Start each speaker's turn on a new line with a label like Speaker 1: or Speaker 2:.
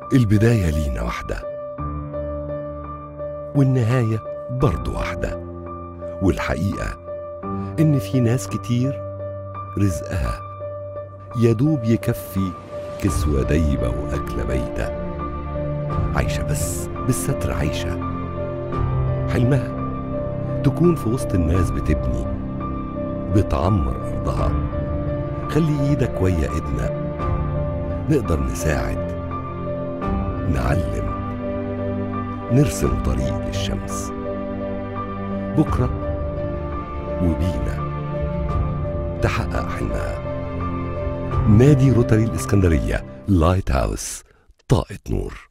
Speaker 1: البداية لينا واحدة والنهاية برضو واحدة والحقيقة إن في ناس كتير رزقها يدوب يكفي كسوة دايبة وأكلة بيتة عايشة بس بالستر عايشة حلمها تكون في وسط الناس بتبني بتعمر أرضها خلي إيدك ويا إيدنا نقدر نساعد نعلم نرسم طريق للشمس بكرة وبينا تحقق حلمها نادي روتري الإسكندرية لايت هاوس طاقة نور